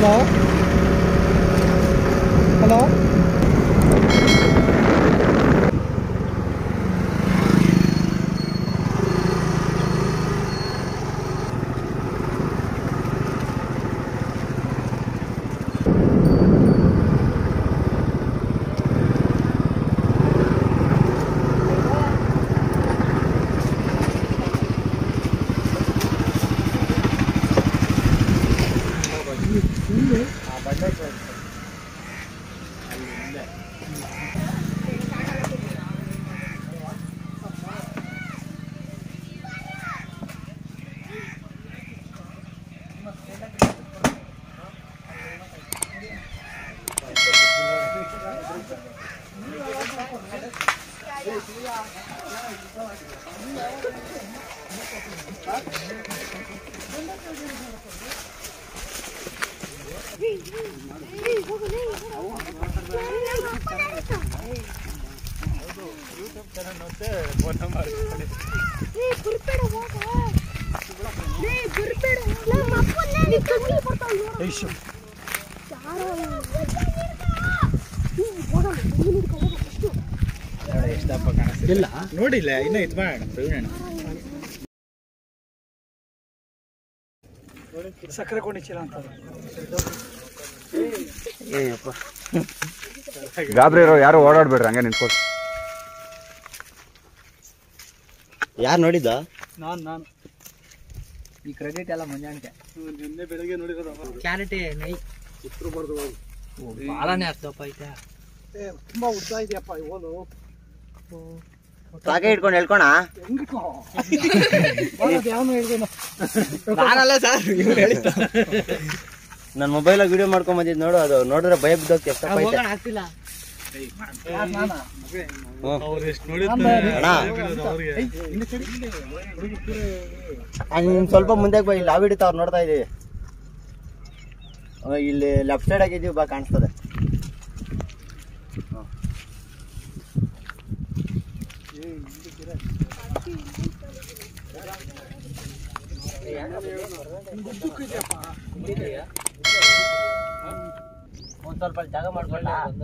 Hello hello ಇಲ್ಲ ನೋಡಿಲ್ಲ ಇನ್ನ ಇದು ಮಾಡೋಣ ಪ್ರವೀಣ್ ಸಕ್ಕರೆ ಕೊಂಡಿ ಚೀಲ ಅಂತ ಗಾಬರಿ ಇರೋ ಯಾರು ಓಡಾಡ್ಬೇಡ್ರಿ ಹಂಗೆ ನಿಂತ್ಕೊಳ್ರಿ ಯಾರು ನೋಡಿದ್ದ ನಾನು ನಾನು ಈ ಕ್ರೆಡಿಟ್ ಎಲ್ಲ ಮುಂಜಾನೆ ನಿನ್ನೆ ಬೆಳಗ್ಗೆ ನೋಡಿರೋದು ಕ್ಯಾರೆಟೇ ನೈ ಬಾಳನೇ ಆಗ್ತಪ್ಪ ಐತೆ ಏ ತುಂಬಾ ಉದ್ದ ಇದೆಯಪ್ಪ ಇವನು ಸಾಕೆ ಇಟ್ಕೊಂಡು ಹೇಳ್ಕೊಣ ಹೆಂಗಿಟ್ಕೋ ಯಾವನು ಹೇಳ್ದೇನು ನಾನಲ್ಲ ಸರ್ ಇವ್ರು ಹೇಳಿದ್ದು ನನ್ನ ಮೊಬೈಲಾಗ ವಿಡಿಯೋ ಮಾಡ್ಕೊಂಡ್ ಬಂದಿದ್ ನೋಡು ಅದು ನೋಡಿದ್ರೆ ಭಯ ಬಿದ್ದೋಗ್ತಿ ಎಷ್ಟಪ್ಪ ಐತೆ ಹೋಗೋಣ ಆಗ್ತಿಲ್ಲ ಅಣ್ಣ ನೀನ್ ಸ್ವಲ್ಪ ಮುಂದೆ ಬಾ ಇಲ್ಲಿ ಹಿಡಿತ ಅವ್ರು ನೋಡ್ತಾ ಇದೀವಿ ಆ, ಇಲ್ಲಿ ಲೆಫ್ಟ್ ಸೈಡ್ ಆಗಿದ್ದೀವಿ ಬಾ ಕಾಣಿಸ್ತದೆ ಒಂದ್ ಸ್ವಲ್ಪ ಜಾಗ ಮಾಡ್ಕೊಳ್ಳ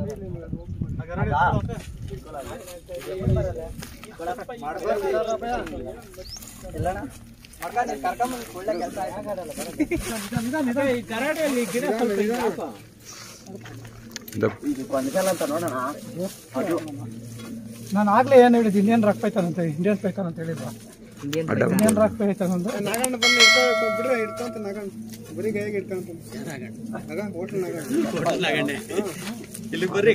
ಇದು ಕೊಂದ್ಕಲ್ ಅಂತ ನೋಡೋಣ ಅದು ನಾನು ಆಗ್ಲೇ ಏನು ಹೇಳಿದ್ದು ಇಂಡಿಯನ್ ರಾಕ್ ಪೈತಾನ್ ಅಂತ ಇಂಡಿಯನ್ ಪೈತಾನ್ ಅಂತ ಹೇಳಿದ್ವ ಇಂಡಿಯನ್ ರಾಕ್ ಪೈತಾನ್ ಒಂದು ನಾಗಣ್ಣ ಬಂದು ಬಿಡ್ರೆ ಇಟ್ಕೊಂತ ನಾಗಣ್ಣ ಬರೀ ಕೈಯಾಗ ಇಟ್ಕೊಂತ ಆಗ ಹೋಟ್ಲ್ ನಾಗಣ್ಣ ಇಲ್ಲಿ ಬರ್ರಿ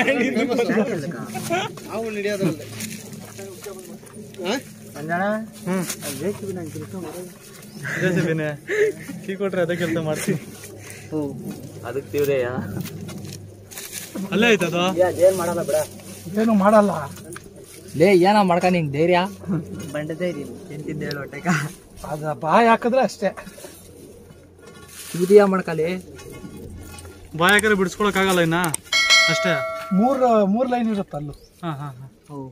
ನಾವು ನಡೆಯೋದ್ರಲ್ಲ ಕೀ ಕೊಟ್ರೆ ಅದೇ ಕೆಲಸ ಮಾಡ್ತೀನಿ ಅದಕ್ಕೆ ತೀವ್ರೆಯಾ ಅಲ್ಲೇ ಆಯ್ತದ ಏನ್ ಮಾಡಲ್ಲ ಬಿಡ ಏನು ಮಾಡಲ್ಲ ಲೇ ಏನ ಮಾಡ್ಕ ನಿಂಗ್ ಧೈರ್ಯ ಬಂಡ ಧೈರ್ಯ ಎಂತಿದ್ದ ಹೇಳು ಹೊಟ್ಟೆಗ ಅದ ಬಾಯ್ ಹಾಕಿದ್ರೆ ಅಷ್ಟೇ ಇದೆಯಾ ಮಾಡ್ಕಲಿ ಬಾಯ್ ಹಾಕಿದ್ರೆ ಬಿಡಿಸ್ಕೊಳಕ್ ಆಗಲ್ಲ ಇನ್ನ ಅಷ್ಟೇ ಮೂರ್ ಮೂರ್ ಲೈನ್ ಇರುತ್ತೆ ಅಲ್ಲೂ ಹಾ ಹಾ ಹಾ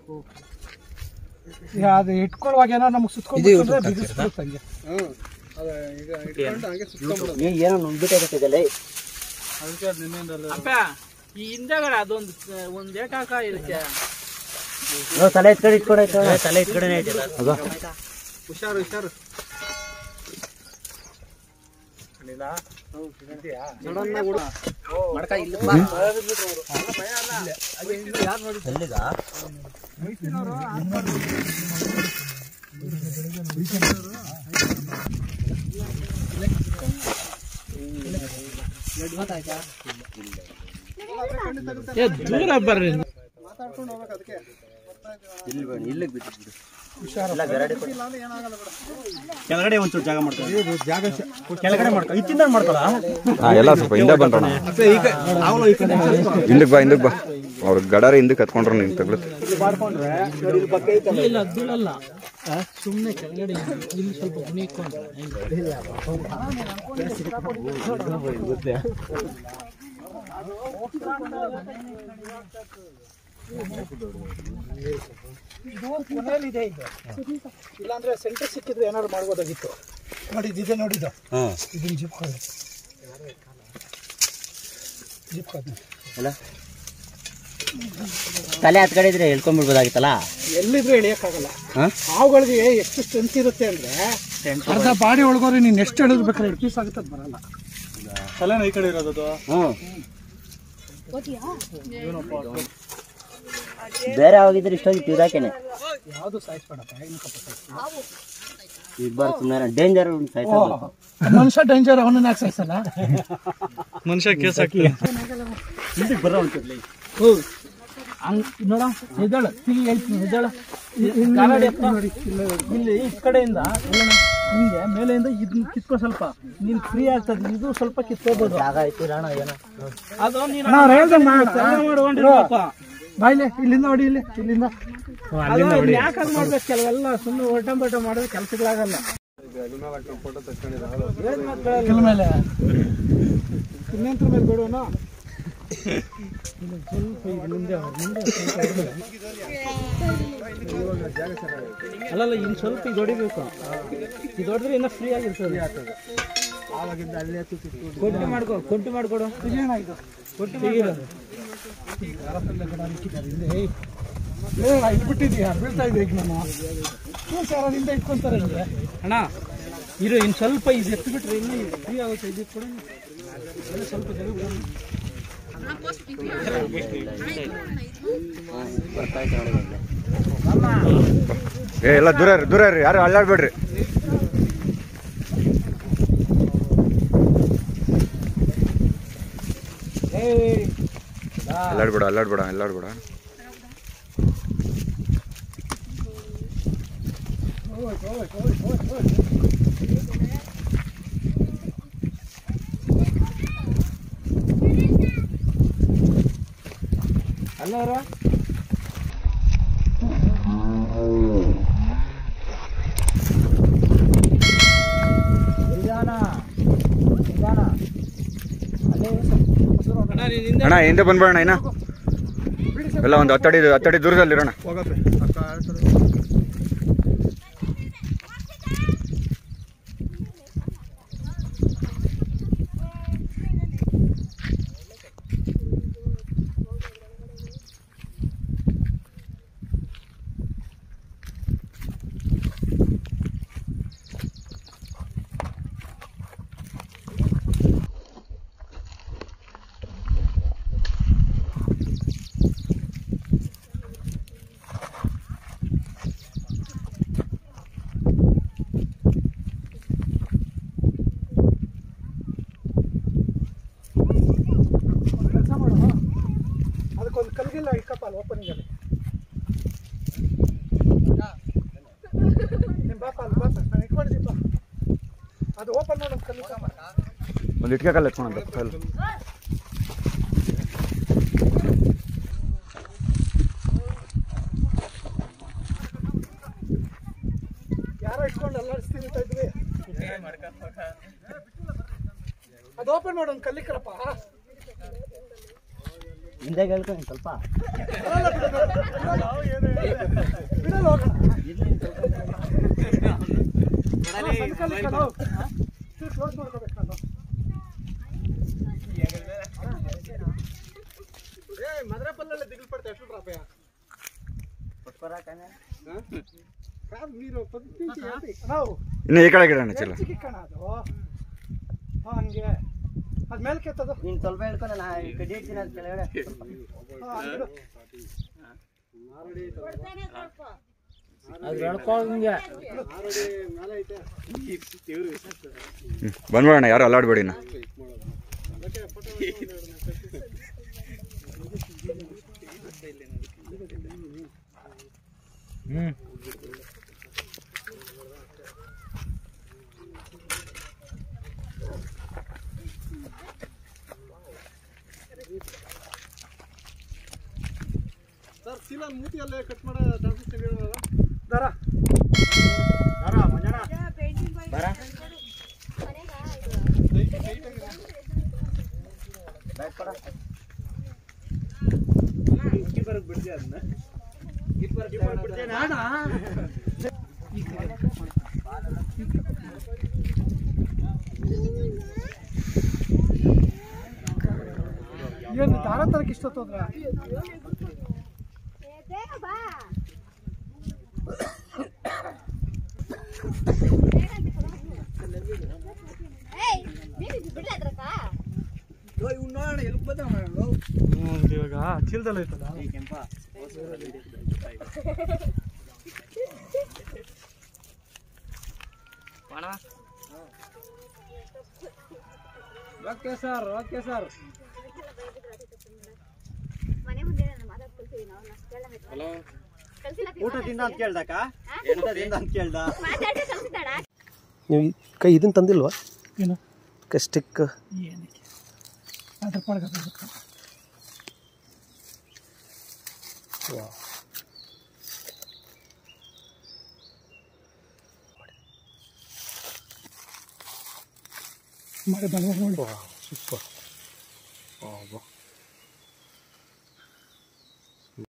ಈಗ ಅದು ಇಟ್ಕೊಳ್ಳುವಾಗ ಏನೋ ನಮ್ಗೆ ಸುತ್ಕೊಂಡ್ರೆ ಬಿಗಿಸ್ಬಿಡುತ್ತೆ ಹಂಗೆ ಹ್ಮ್ ಅದ ಈಗ ಇಟ್ಕೊಂಡು ಹಂಗೆ ಸುತ್ಕೊಂಡ್ಬಿಡೋದು ನೀ ಏನೋ ನುಗ್ಬಿಟ್ಟೈತಿದಲ್ಲ ಅಪ್ಪ ಈ ಹಿಂದೆಗಡೆ ಅದೊಂದು ಒಂದ್ ಏಟಾಕ ಇದಕ್ಕೆ ತಲೆ ಎತ್ಕಡೆ ಇಟ್ಕೊಡೈತೆ ತಲೆ ಎತ್ಕಡೆನೇ ಐತಿಲ್ಲ ಹುಷಾರು ಹುಷಾರು ಮಾಡ್ಕ ಇಲ್ಲಿ ಏ ದೂರ ಬರ್ರಿ ಮಾತಾಡ್ಕೊಂಡು ಹೋಗ್ಬೇಕು ಅದಕ್ಕೆ ಇಲ್ಲಿ ಬನ್ನಿ ಇಲ್ಲಿಗೆ ಬಿಟ್ಟು ಇಲ್ಲ ಗರಡಿ ಕೊಡು. ಕೆಳಗಡೆ ಒಂಚೂರು ಜಾಗ ಮಾಡ್ಕೊ ಜಾಗ ಕೆಳಗಡೆ ಮಾಡ್ಕೊ ಇತ್ತಿಂದ ಮಾಡ್ಕೊಳ ಹಾ ಎಲ್ಲ ಸ್ವಲ್ಪ ಹಿಂದೆ ಬಂದ್ರಣ ಹಿಂದಕ್ಕೆ ಬಾ ಹಿಂದಕ್ಕೆ ಬಾ ಅವ್ರ ಗಡಾರ ಹಿಂದಕ್ಕೆ ಹತ್ಕೊಂಡ್ರು ನಿಂಗೆ ತಗ್ಲತ್ತೆ ಇಲ್ಲ ಬೀಳಲ್ಲ ಸುಮ್ಮನೆ ಕೆಳಗಡೆ ಇಲ್ಲಿ ಸ್ವಲ್ಪ ಗುಣಿ ಇಟ್ಕೊಂಡ್ರೆ ಇದು ಕೊನೆಯಲ್ಲಿ ಇದೆ ಇದು ಇಲ್ಲಾಂದ್ರೆ ಸೆಂಟರ್ ಸಿಕ್ಕಿದ್ರೆ ಏನಾದ್ರು ಮಾಡ್ಬೋದಾಗಿತ್ತು ನೋಡಿ ಇದಿದೆ ನೋಡಿದ್ದು ಇದನ್ನ ಜಿಪ್ ಅಲ್ಲ ತಲೆ ಹತ್ ಕಡೆ ಇದ್ರೆ ಹೇಳ್ಕೊಂಡ್ಬಿಡ್ಬೋದಾಗಿತ್ತಲ್ಲ ಎಲ್ಲಿದ್ರು ಎಳಿಯಕ್ಕಾಗಲ್ಲ ಹಾ? ಹಾವುಗಳಿಗೆ ಎಷ್ಟು ಸ್ಟ್ರೆಂತ್ ಇರುತ್ತೆ ಅಂದ್ರೆ ಅರ್ಧ ಬಾಡಿ ಒಳಗೋರಿ ನೀನ್ ಎಷ್ಟು ಎಳೆದ್ಬೇಕಾದ್ರೆ ಎರಡು ಪೀಸ್ ಆಗುತ್ತೆ ಅದು ಬರಲ್ಲ ತಲೆನ ಈ ಕಡೆ ಇರೋದು ಹ್ಞೂ ಬೇರೆ ಯಾವಾಗಿದ್ರೆ ಇಷ್ಟೊಂದು ಇದಾಕೇನೆ ಯಾವುದು ಸಾಯಿಸ್ಬೇಡಪ್ಪ ಇರ್ಬಾರ್ದು ಸುಮ್ಮನೆ ಡೇಂಜರ್ ಸಾಯ್ಸೋದು ಮನುಷ್ಯ ಡೇಂಜರ್ ಅವನನ್ನ ಯಾಕೆ ಸಾಯಿಸಲ್ಲ ಮನುಷ್ಯ ಕೇಸ್ ಹಾಕ್ಲಿ ಹಂಗ್ ನೋಡ ಎದ್ದಾಳ ಇಲ್ಲಿ ಹೇಳ್ತೀನಿ ಎದ್ದಾಳ ಗಾಡಿ ಹತ್ರ ನೋಡಿ ಇಲ್ಲಿ ಈ ಕಡೆಯಿಂದ ಎಲ್ಲನ ಹಿಂಗೆ ಮೇಲೆಯಿಂದ ಇದನ್ನ ಕಿತ್ಕೋ ಸ್ವಲ್ಪ ನೀನ್ ಫ್ರೀ ಆಗ್ತದೆ ಇದು ಸ್ವಲ್ಪ ಕಿತ್ಕೋಬಹುದು ಜಾಗ ಐತಿ ರಾಣ ಏನೋ ಅದು ನೀನು ಬಾಯ್ಲೆ ಇಲ್ಲಿಂದ ನೋಡಿ ಇಲ್ಲಿ ಇಲ್ಲಿಂದ ಯಾಕೆ ಹಂಗ್ ಮಾಡ್ಬೇಕು ಕೆಲವೆಲ್ಲ ಸುಮ್ಮನೆ ಒಟ ಬಟ ಮಾಡಿದ್ರೆ ಕೆಲಸಗಳಾಗಲ್ಲ ಕೆಲ ಮೇಲೆ ಇನ್ನೆಂತ್ರ ಮೇಲೆ ಬಿಡೋಣ ಸ್ವಲ್ಪ ಈಗ ಮುಂದೆ ಅವ್ರ ಮುಂದೆ ಸ್ವಲ್ಪ ಇರ್ಲಿ. ಅಲ್ಲಲ್ಲ ಇನ್ನು ಸ್ವಲ್ಪ ಇದು ಹೊಡಿಬೇಕು ಇದು ಹೊಡೆದ್ರೆ ಇನ್ನೂ ಫ್ರೀ ಆಗಿರ್ತದೆ ಕೊಟ್ಟಿ ಮಾಡ್ಕೊ ಕೊಟ್ಟಿ ಮಾಡ್ಕೊಡು ಏನಾಯ್ತು ಕೊಟ್ಟಿ ತೆಗೀರೋದು ಇಟ್ಬಿಟ್ಟಿದ್ಯಾ ಬೀಳ್ತಾ ಇದೆ ಈಗ ನಾನು ಹ್ಞೂ ಸರ್ ಅದಿಂದ ಇಟ್ಕೊಂತಾರೆ ಹಿಂಗೆ ಅಣ್ಣ ಇರು ಇನ್ನು ಸ್ವಲ್ಪ ಇದು ಎತ್ತು ಬಿಟ್ರೆ ಇನ್ನೂ ಫ್ರೀ ಆಗುತ್ತೆ ಇದು ಕೊಡಿ ಇನ್ನೂ ಸ್ವಲ್ಪ ಜನ ಬಿಡೋಣ ಬರ್ತಾಯ್ತು ನೋಡಿ ಬಂದೆ. ಏ ಎಲ್ಲ ದೂರ ಇರ್ರಿ ದೂರ ಇರ್ರಿ ಯಾರು ಅಲ್ಲಾಡ್ಬೇಡ್ರಿ ಅಲ್ಲಾಡ್ಬೇಡ ಅಲ್ಲಾಡ್ಬೇಡ ಅಲ್ಲಾಡ್ಬೇಡ ಅಲ್ಲಾರ ಅಣ್ಣ ಹಿಂದೆ ಬಂದ್ಬೇಡ ಇನ್ನ ಎಲ್ಲ ಒಂದು ಹತ್ತಡಿ ಹತ್ತಡಿ ದೂರದಲ್ಲಿರೋಣ ಕೆಲಸ ಮಾಡು ಅದಕ್ಕೊಂದು ಕಲ್ಗಿಲ್ಲ ಇಕ್ಕಪ್ಪ ಅಲ್ಲಿ ಓಪನಿಂಗ್ ಅಲ್ಲಿ ನಿಮ್ ಬಾಪ ಅಲ್ಲಿ ಬಾಪ ನಾನು ಇಟ್ಕೊಂಡಿದ್ದೀಪ ಅದು ಓಪನ್ ಮಾಡು ಒಂದು ಕಲ್ಲು ಒಂದು ಇಟ್ಕೆ ಕಲ್ಲು ಎತ್ಕೊಂಡು ಕಲ್ಲು ಯಾರೋ ಇಟ್ಕೊಂಡು ಅಲ್ಲಾಡಿಸ್ತೀನಿ ಅಂತ ಇದ್ವಿ ಅದು ಓಪನ್ ಮಾಡು ಒಂದು ಕಲ್ಲಿಕ್ಕರಪ್ಪ ಹಿಂದೆ ಹೇಳ್ಕೊಂಡು ಸ್ವಲ್ಪ ಬಿಡಲ್ಲ ಹೋಗೋಣ ಸಣ್ಣ ಕಲ್ಲಿಕ್ಕಲ್ಲ ಕ್ಲೋಸ್ ಮಾಡ್ಕೋಬೇಕು ನಾನು ಏ ಮದ್ರ ಪಲ್ಲಲ್ಲಿ ದಿಗಿಲ್ ಪಡ್ತಾ ಎಷ್ಟು ರೂಪಾಯಿ ಕಾದು ನೀರು ನಾವು ಇನ್ನು ಈ ಕಡೆ ಗಿಡಣ ಚಲ ಚಿಕ್ಕಿಕ್ಕಣ ಅದು ಹಾ ಹಂಗೆ ಅದ್ ಮೇಲೆ ಕೆತ್ತದು ನೀನು ಸ್ವಲ್ಪ ಹೇಳ್ಕೊಂಡು ನಾ ಕಡ್ಡಿ ಇಡ್ತೀನಿ ಅದು ಕೆಳಗಡೆ ಹಾ ಹಂಗಿಡು. ಅದು ಹೇಳ್ಕೊಂಗೆ ಬಂದ್ಬೇಡ ಯಾರು ಅಲ್ಲಾಡ್ಬೇಡಿ ಇನ್ನ ಸರ್ ಸೀಲಾ ಮೂತಿಯಲ್ಲೇ ಕಟ್ ಮಾಡೋ ಚಾನ್ಸಸ್ ಹೇಳಿದ್ರಲ್ಲ ದರ ಏನು ದಾರ ತರಕ್ಕೆ ಇಷ್ಟೊತ್ತೋದ್ರ ಹ್ಮ್, ಇವಾಗ ಚೀಲದಲ್ಲಿ ಐತಲ್ಲ ಓಕೆ ಸರ್ ಓಕೆ ಸರ್ ಮನೆ ಮುಂದೆ ನಾನು ಮಾತಾಡ್ ಕಳ್ಸಿದೀನಿ ಅವ್ನ ಕೇಳ ಕಳ್ಸಿಲ್ಲ ಊಟದಿಂದ ಅಂತ ಕೇಳ್ದಕ್ಕ ಊಟದಿಂದ ಅಂತ ಕೇಳ್ದ ಮಾತಾಡಿ ಕಳ್ಸಿದ್ದಾಳ ನೀವು ಕೈ ಇದನ್ನ ತಂದಿಲ್ವಾ ಏನು ಸ್ಟಿಕ್ ಏನಕ್ಕೆ ಅದ್ರ ಪಾಡ್ಗೆ ಅದು ಇರುತ್ತೆ. ಮಾಡಿ ಬಂದ ನೋಡಿ ಸೂಪರ್